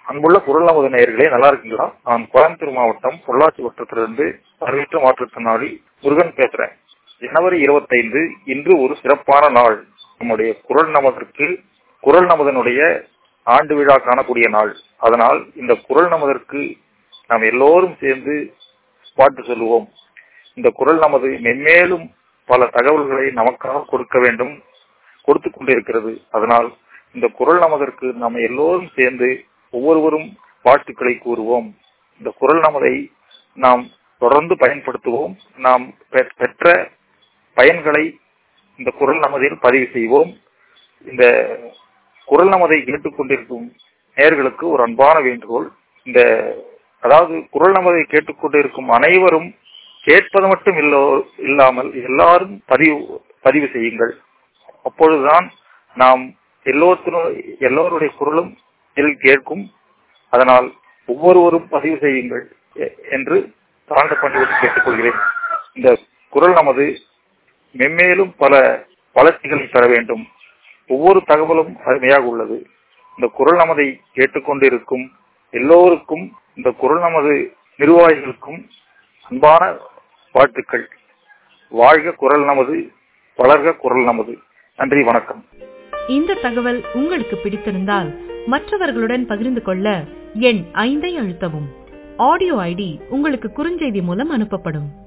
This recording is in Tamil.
அன்புள்ள குரல் நமது நேயர்களே நல்லா இருக்கீங்களா நான் கோயம்புத்தூர் மாவட்டம் பொள்ளாச்சி வட்டத்திலிருந்து பார்வையற்ற மாற்றுத்திறனாளி முருகன் பேசுறேன் ஜனவரி இருபத்தைந்து இன்று ஒரு சிறப்பான நாள் நம்முடைய குரல் நமதற்கு குரல் நமதனுடைய ஆண்டு விழா காணக்கூடிய நாள் அதனால் இந்த குரல் நமதற்கு நாம் எல்லோரும் சேர்ந்து பாட்டு சொல்லுவோம் இந்த குரல் நமது மென்மேலும் பல தகவல்களை நமக்காக கொடுக்க வேண்டும் கொடுத்து கொண்டிருக்கிறது அதனால் இந்த குரல் நமதற்கு நாம் எல்லோரும் சேர்ந்து ஒவ்வொருவரும் வாழ்த்துக்களை கூறுவோம் இந்த குரல் நமதை நாம் தொடர்ந்து பயன்படுத்துவோம் நாம் பெற்ற பயன்களை இந்த குரல் நமதில் பதிவு செய்வோம் இந்த குரல் நமதை கேட்டுக்கொண்டிருக்கும் நேர்களுக்கு ஒரு அன்பான வேண்டுகோள் இந்த அதாவது குரல் நமதை கேட்டுக்கொண்டிருக்கும் அனைவரும் கேட்பது மட்டும் இல்லாமல் எல்லாரும் பதிவு பதிவு செய்யுங்கள் அப்பொழுதுதான் நாம் எல்லோருத்தினும் எல்லோருடைய குரலும் இதில் கேட்கும் அதனால் ஒவ்வொருவரும் பதிவு செய்யுங்கள் என்று தாழ்ந்த பணியோடு கேட்டுக்கொள்கிறேன் இந்த குரல் நமது மென்மேலும் பல வளர்ச்சிகளை பெற வேண்டும் ஒவ்வொரு தகவலும் அருமையாக உள்ளது இந்த குரல் நமதை கேட்டுக்கொண்டிருக்கும் எல்லோருக்கும் இந்த குரல் நமது நிர்வாகிகளுக்கும் அன்பான வாழ்த்துக்கள் வாழ்க குரல் நமது வளர்க குரல் நமது நன்றி வணக்கம் இந்த தகவல் உங்களுக்கு பிடித்திருந்தால் மற்றவர்களுடன் பகிர்ந்து கொள்ள எண் ஐந்தை அழுத்தவும் ஆடியோ ஐடி உங்களுக்கு குறுஞ்செய்தி மூலம் அனுப்பப்படும்